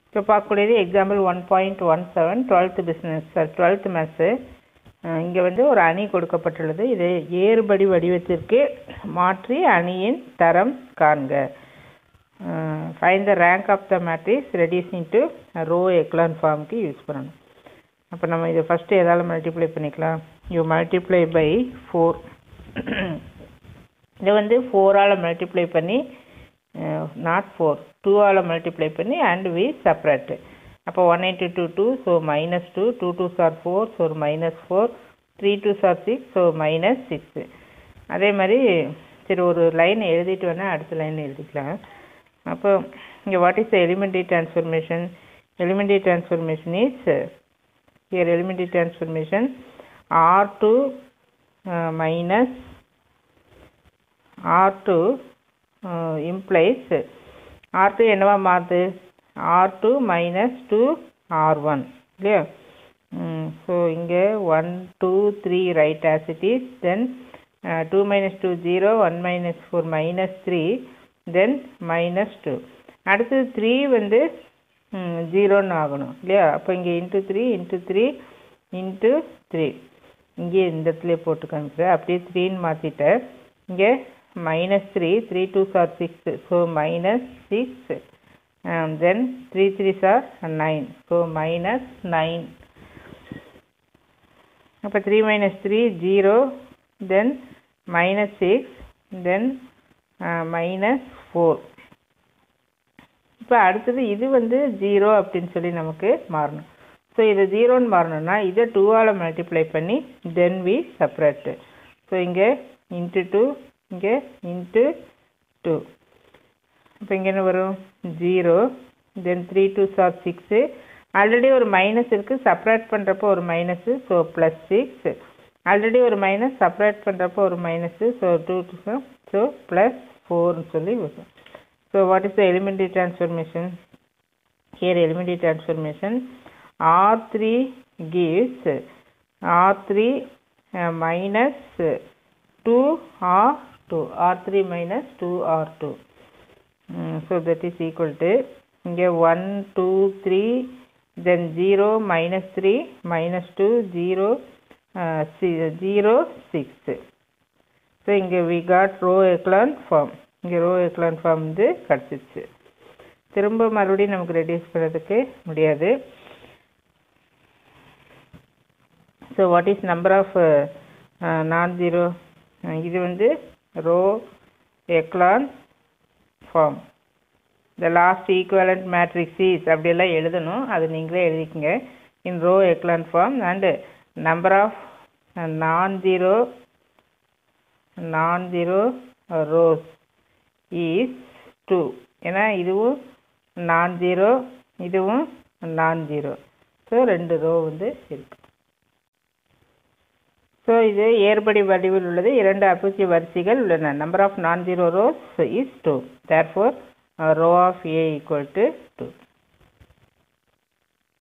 இப்போ பார்க்கக்கூடியது example one point one seven twelfth business sir twelfth maths இங்கே வந்து ஒரு அணி கொடுக்கப்பட்டுள்ளது இதை ஏறுபடி வடிவத்திற்கு மாற்றி அணியின் தரம் காண்க find the rank of the matrix reducing to row echelon ஃபார்முக்கு யூஸ் பண்ணணும் அப்போ நம்ம இதை ஃபஸ்ட்டு எதால் மல்டிப்ளை பண்ணிக்கலாம் யூ மல்டிப்ளை பை ஃபோர் இதை வந்து ஃபோரால் மல்டிப்ளை பண்ணி நாட் ஃபோர் டூவால் மல்டிப்ளை பண்ணி அண்ட் வி செப்பரேட்டு அப்போ one into two two so minus two two two sir four so minus four three two sir six so minus six அதே மாதிரி சரி ஒரு லைன் எழுதிட்டு வேணால் அடுத்த லைன் எழுதிக்கலாம் அப்போ இங்கே what is the elementary transformation elementary transformation is here elementary transformation R two minus R two implies R two என்னவா மாறுது R two minus two R one இல்லையா ஸோ இங்கே one two three right as it is then two minus two zero one minus four minus three then minus two அடுத்தது three வந்து ஜீரோன்னு ஆகணும் இல்லையா அப்போ இங்கே into three into three into three இங்கே இந்த இடத்துல போட்டு காமிக்கிறேன் அப்படியே த்ரீன்னு மாற்றிட்டேன் இங்கே minus three three two sir six so minus six then three three are nine so minus nine அப்போ three minus three zero then minus six then minus four இப்போ அடுத்தது இது வந்து ஜீரோ அப்படின்னு சொல்லி நமக்கு மாறணும் ஸோ இது ஜீரோன்னு மாறணும்னா இதை டூவால் மல்டிப்ளை பண்ணி தென் வி செப்பரேட்டு ஸோ இங்கே இன்ட்டு டூ இங்கே இன்ட்டு டூ இப்போ இங்கே என்ன வரும் zero then three two are six already ஒரு மைனஸ் இருக்குது செப்பரேட் பண்ணுறப்போ ஒரு minus so plus six already ஒரு மைனஸ் செப்பரேட் பண்ணுறப்போ ஒரு minus so two two so plus ஃபோர்னு சொல்லி வரும் so what is the elementary transformation here elementary transformation R three gives R three minus two R two R three minus two R two so that is equal to இங்கே one two three then zero minus three minus two zero zero six so இங்கே we got row echelon form இங்கே row echelon form வந்து கிடச்சிச்சு திரும்ப மறுபடியும் நமக்கு reduce பண்ணுறதுக்கு முடியாது so what is number of non zero இது வந்து row echelon form the last equivalent matrix is அப்படியெல்லாம் எழுதணும் அது நீங்களே எழுதிக்கங்க in row echelon form and number of non zero non zero rows is two ஏன்னா இதுவும் நான் ஜீரோ இதுவும் நான் ஜீரோ ஸோ ரெண்டு ரோ வந்து இருக்கு ஸோ இது ஏற்படி வடிவில் உள்ளது இரண்டு அபூச்சிய வரிசைகள் உள்ளன number of non zero rows is two therefore rho of A equal to two